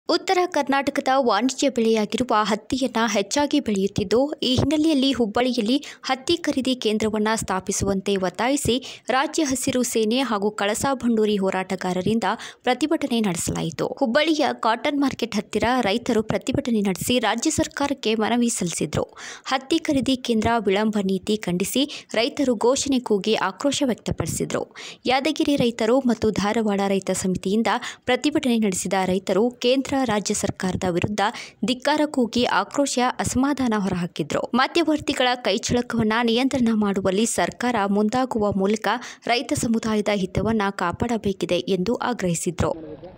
ಉತ್ತರ ಕರ್ನಾಟಕದ ವಾಣಿಜ್ಯ ಬೆಳೆಯಾಗಿರುವ ಹತ್ತಿಯನ್ನು ಹೆಚ್ಚಾಗಿ ಬೆಳೆಯುತ್ತಿದ್ದು ಈ ಹಿನ್ನೆಲೆಯಲ್ಲಿ ಹುಬ್ಬಳ್ಳಿಯಲ್ಲಿ ಹತ್ತಿ ಖರೀದಿ ಕೇಂದ್ರವನ್ನು ಸ್ಥಾಪಿಸುವಂತೆ ಒತ್ತಾಯಿಸಿ ರಾಜ್ಯ ಹಸಿರು ಸೇನೆ ಹಾಗೂ ಕಳಸಾ ಬಂಡೂರಿ ಹೋರಾಟಗಾರರಿಂದ ಪ್ರತಿಭಟನೆ ನಡೆಸಲಾಯಿತು ಹುಬ್ಬಳ್ಳಿಯ ಕಾಟನ್ ಮಾರ್ಕೆಟ್ ಹತ್ತಿರ ರೈತರು ಪ್ರತಿಭಟನೆ ನಡೆಸಿ ರಾಜ್ಯ ಸರ್ಕಾರಕ್ಕೆ ಮನವಿ ಸಲ್ಲಿಸಿದರು ಹತ್ತಿ ಖರೀದಿ ಕೇಂದ್ರ ವಿಳಂಬ ನೀತಿ ಖಂಡಿಸಿ ರೈತರು ಘೋಷಣೆ ಕೂಗಿ ಆಕ್ರೋಶ ವ್ಯಕ್ತಪಡಿಸಿದರು ಯಾದಗಿರಿ ರೈತರು ಮತ್ತು ಧಾರವಾಡ ರೈತ ಸಮಿತಿಯಿಂದ ಪ್ರತಿಭಟನೆ ನಡೆಸಿದ ರೈತರು ಕೇಂದ್ರ ರಾಜ್ಯ ಸರ್ಕಾರದ ವಿರುದ್ಧ ಧಿಕ್ಕಾರ ಕೂಗಿ ಆಕ್ರೋಶ ಅಸಮಾಧಾನ ಹೊರಹಾಕಿದ್ರು ಮಧ್ಯವರ್ತಿಗಳ ಕೈಚಳಕವನ್ನ ನಿಯಂತ್ರಣ ಮಾಡುವಲ್ಲಿ ಸರ್ಕಾರ ಮುಂದಾಗುವ ಮೂಲಕ ರೈತ ಸಮುದಾಯದ ಹಿತವನ್ನ ಕಾಪಾಡಬೇಕಿದೆ ಎಂದು ಆಗ್ರಹಿಸಿದ್ರು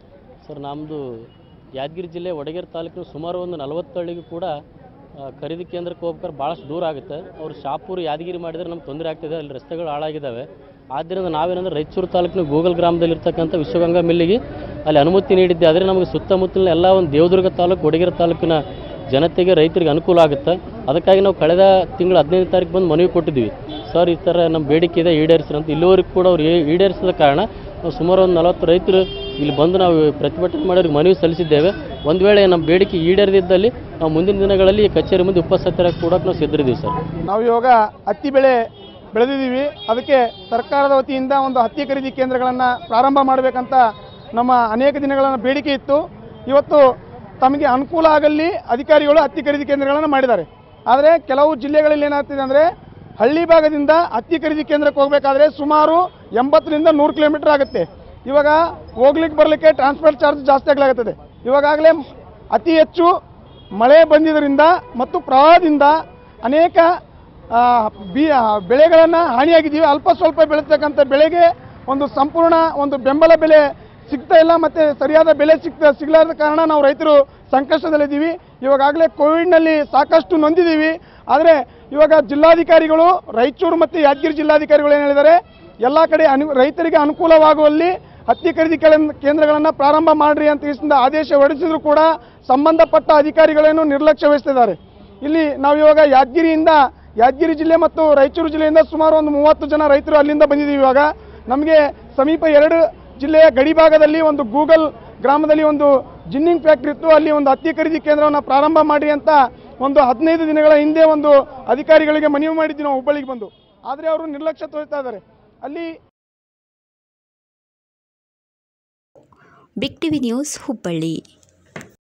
ಸರ್ ನಮ್ಮದು ಯಾದಗಿರಿ ಜಿಲ್ಲೆ ವಡಗೇರಿ ತಾಲೂಕಿನ ಸುಮಾರು ಒಂದು ನಲವತ್ತು ಹಳ್ಳಿಗೂ ಕೂಡ ಆ, ಖರೀದಿ ಕೇಂದ್ರಕ್ಕೆ ಹೋಗ್ಬೇಕಾದ್ರೆ ಭಾಳಷ್ಟು ದೂರ ಆಗುತ್ತೆ ಅವ್ರು ಶಾಪುರ್ ಯಾದಗಿರಿ ಮಾಡಿದ್ರೆ ನಮ್ಗೆ ತೊಂದರೆ ಆಗ್ತಿದೆ ಅಲ್ಲಿ ರಸ್ತೆಗಳು ಹಾಳಾಗಿದ್ದಾವೆ ಆದ್ದರಿಂದ ನಾವೇನಂದ್ರೆ ರಾಯಚೂರು ತಾಲೂಕಿನ ಗೂಗಲ್ ಗ್ರಾಮದಲ್ಲಿರ್ತಕ್ಕಂಥ ವಿಶ್ವಗಂಗಾ ಮಿಲ್ಲಿಗೆ ಅಲ್ಲಿ ಅನುಮತಿ ನೀಡಿದ್ದೆ ಆದರೆ ನಮಗೆ ಸುತ್ತಮುತ್ತಲಿನ ಎಲ್ಲ ಒಂದು ದೇವದುರ್ಗ ತಾಲೂಕು ವಡಗೇರಿ ತಾಲೂಕಿನ ಜನತೆಗೆ ರೈತರಿಗೆ ಅನುಕೂಲ ಆಗುತ್ತೆ ಅದಕ್ಕಾಗಿ ನಾವು ಕಳೆದ ತಿಂಗಳು ಹದಿನೈದು ತಾರೀಕು ಬಂದು ಮನವಿ ಕೊಟ್ಟಿದ್ವಿ ಸರ್ ಈ ಥರ ನಮ್ಮ ಬೇಡಿಕೆ ಇದೆ ಈಡೇರಿಸ್ರಿ ಅಂತ ಇಲ್ಲಿವರೆಗೂ ಕೂಡ ಅವ್ರು ಈ- ಈಡೇರಿಸಿದ ಕಾರಣ ನಾವು ಸುಮಾರು ಒಂದು ನಲವತ್ತು ರೈತರು ಇಲ್ಲಿ ಬಂದು ನಾವು ಪ್ರತಿಭಟನೆ ಮಾಡೋರಿಗೆ ಮನವಿ ಸಲ್ಲಿಸಿದ್ದೇವೆ ಒಂದು ವೇಳೆ ನಮ್ಮ ಬೇಡಿಕೆ ಈಡೇರದಿದ್ದಲ್ಲಿ ನಾವು ಮುಂದಿನ ದಿನಗಳಲ್ಲಿ ಕಚೇರಿ ಮುಂದೆ ಉಪಸತ್ತರ ಕೂಡ ನಾವು ಸಿದ್ಧರಿದ್ದೀವಿ ಸರ್ ನಾವು ಇವಾಗ ಹತ್ತಿ ಬೆಳೆ ಬೆಳೆದಿದ್ದೀವಿ ಅದಕ್ಕೆ ಸರ್ಕಾರದ ವತಿಯಿಂದ ಒಂದು ಹತ್ತಿ ಖರೀದಿ ಕೇಂದ್ರಗಳನ್ನು ಪ್ರಾರಂಭ ಮಾಡಬೇಕಂತ ನಮ್ಮ ಅನೇಕ ದಿನಗಳ ಬೇಡಿಕೆ ಇತ್ತು ಇವತ್ತು ತಮಗೆ ಅನುಕೂಲ ಆಗಲ್ಲಿ ಅಧಿಕಾರಿಗಳು ಹತ್ತಿ ಖರೀದಿ ಕೇಂದ್ರಗಳನ್ನು ಮಾಡಿದ್ದಾರೆ ಆದರೆ ಕೆಲವು ಜಿಲ್ಲೆಗಳಲ್ಲಿ ಏನಾಗ್ತಿದೆ ಅಂದರೆ ಹಳ್ಳಿ ಭಾಗದಿಂದ ಹತ್ತಿ ಖರೀದಿ ಕೇಂದ್ರಕ್ಕೆ ಹೋಗಬೇಕಾದ್ರೆ ಸುಮಾರು ಎಂಬತ್ತರಿಂದ ನೂರು ಕಿಲೋಮೀಟರ್ ಆಗುತ್ತೆ ಇವಾಗ ಹೋಗ್ಲಿಕ್ಕೆ ಬರಲಿಕ್ಕೆ ಟ್ರಾನ್ಸ್ಪೋರ್ಟ್ ಚಾರ್ಜ್ ಜಾಸ್ತಿ ಆಗಲಾಗುತ್ತದೆ ಇವಾಗಲೇ ಅತಿ ಹೆಚ್ಚು ಮಳೆ ಬಂದಿದ್ದರಿಂದ ಮತ್ತು ಪ್ರವಾಹದಿಂದ ಅನೇಕ ಆ, ಬಿ ಬೆಳೆಗಳನ್ನು ಹಾನಿಯಾಗಿದ್ದೀವಿ ಅಲ್ಪ ಸ್ವಲ್ಪ ಬೆಳೀತಕ್ಕಂಥ ಬೆಳೆಗೆ ಒಂದು ಸಂಪೂರ್ಣ ಒಂದು ಬೆಂಬಲ ಬೆಲೆ ಸಿಗ್ತಾ ಇಲ್ಲ ಮತ್ತು ಸರಿಯಾದ ಬೆಲೆ ಸಿಗ್ತಾ ಸಿಗಲಾರದ ಕಾರಣ ನಾವು ರೈತರು ಸಂಕಷ್ಟದಲ್ಲಿದ್ದೀವಿ ಇವಾಗಲೇ ಕೋವಿಡ್ನಲ್ಲಿ ಸಾಕಷ್ಟು ನೊಂದಿದ್ದೀವಿ ಆದರೆ ಇವಾಗ ಜಿಲ್ಲಾಧಿಕಾರಿಗಳು ರಾಯಚೂರು ಮತ್ತು ಯಾದಗಿರಿ ಜಿಲ್ಲಾಧಿಕಾರಿಗಳು ಏನು ಹೇಳಿದ್ದಾರೆ ಎಲ್ಲ ಕಡೆ ಅನು ರೈತರಿಗೆ ಅನುಕೂಲವಾಗುವಲ್ಲಿ ಹತ್ತಿ ಖರೀದಿ ಕೇಂದ್ರ- ಕೇಂದ್ರಗಳನ್ನು ಪ್ರಾರಂಭ ಮಾಡ್ರಿ ಅಂತ ತಿಳಿಸಿದ ಆದೇಶ ಹೊರಡಿಸಿದ್ರು ಕೂಡ ಸಂಬಂಧಪಟ್ಟ ಅಧಿಕಾರಿಗಳೇನು ನಿರ್ಲಕ್ಷ್ಯ ವಹಿಸ್ತಿದ್ದಾರೆ ಇಲ್ಲಿ ನಾವು ಇವಾಗ ಯಾದಗಿರಿಯಿಂದ ಯಾದಗಿರಿ ಜಿಲ್ಲೆ ಮತ್ತು ರಾಯಚೂರು ಜಿಲ್ಲೆಯಿಂದ ಸುಮಾರು ಒಂದು ಮೂವತ್ತು ಜನ ರೈತರು ಅಲ್ಲಿಂದ ಬಂದಿದ್ದೀವಿ ಇವಾಗ ನಮಗೆ ಸಮೀಪ ಎರಡು ಜಿಲ್ಲೆಯ ಗಡಿ ಭಾಗದಲ್ಲಿ ಒಂದು ಗೂಗಲ್ ಗ್ರಾಮದಲ್ಲಿ ಒಂದು ಜಿನ್ನಿಂಗ್ ಫ್ಯಾಕ್ಟ್ರಿ ಇತ್ತು ಅಲ್ಲಿ ಒಂದು ಹತ್ತಿ ಖರೀದಿ ಕೇಂದ್ರವನ್ನು ಪ್ರಾರಂಭ ಮಾಡಿ ಅಂತ ಒಂದು ಹದಿನೈದು ದಿನಗಳ ಹಿಂದೆ ಒಂದು ಅಧಿಕಾರಿಗಳಿಗೆ ಮನವಿ ಮಾಡಿದ್ವಿ ನಾವು ಹುಬ್ಬಳ್ಳಿಗೆ ಬಂದು ಆದರೆ ಅವರು ನಿರ್ಲಕ್ಷ್ಯ ತೋರಿಸ್ತಾ ಇದ್ದಾರೆ ಅಲ್ಲಿ ಬಿಗ್ ಟಿವಿ ನ್ಯೂಸ್ ಹುಬ್ಬಳ್ಳಿ